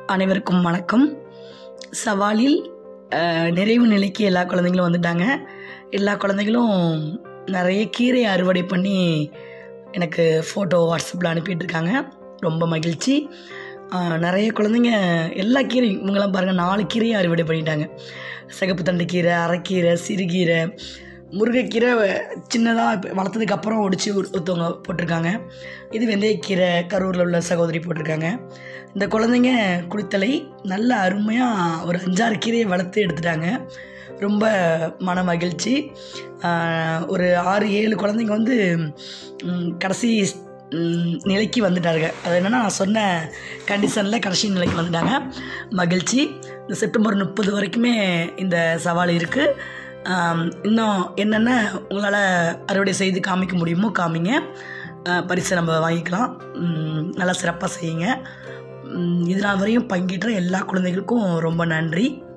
அனைவருக்கும் வணக்கம் சவாலில் அஹ், நிறைவு நிலைக்கு எல்லா குழந்தைங்களும் வந்துட்டாங்க எல்லா குழந்தைகளும் நிறைய கீரை அறுவடை பண்ணி எனக்கு ஃபோட்டோ வாட்ஸ்அப்பில் அனுப்பிட்டு இருக்காங்க ரொம்ப மகிழ்ச்சி அஹ், நிறைய குழந்தைங்க எல்லா கீரையும் இவங்கெல்லாம் பாருங்கள் நாலு கீரையும் அறுவடை பண்ணிட்டாங்க சிகப்பு தண்டு கீரை அரைக்கீரை சிறுகீரை முருங்கைக்கீரை சின்னதாக வளர்த்ததுக்கு அப்புறம் ஒடிச்சு ஒரு- ஒருத்தவங்க போட்டிருக்காங்க இது வெந்தயக்கீரை கரூரில் உள்ள சகோதரி போட்டிருக்காங்க இந்த குழந்தைங்க குளித்தலை நல்ல அருமையாக ஒரு அஞ்சாறு கீரையை வளர்த்து எடுத்துட்டாங்க ரொம்ப மன மகிழ்ச்சி ஆஹ், ஒரு ஆறு ஏழு குழந்தைங்க வந்து ம், கடைசி ம், நிலைக்கு வந்துட்டாருங்க அது என்னென்னா நான் சொன்ன கண்டிஷனில் கடைசி நிலைக்கு வந்துட்டாங்க மகிழ்ச்சி இந்த செப்டம்பர் முப்பது வரைக்குமே இந்த சவால் இருக்குது இன்னும் என்னென்ன உங்களால் அறுவடை செய்து காமிக்க முடியுமோ காமிங்க ஆஹ், பரிசை நம்ம வாங்கிக்கலாம் ம், நல்லா சிறப்பாக செய்யுங்க ம், இது நாள் வரையும் பங்கேற்ற எல்லா குழந்தைகளுக்கும் ரொம்ப நன்றி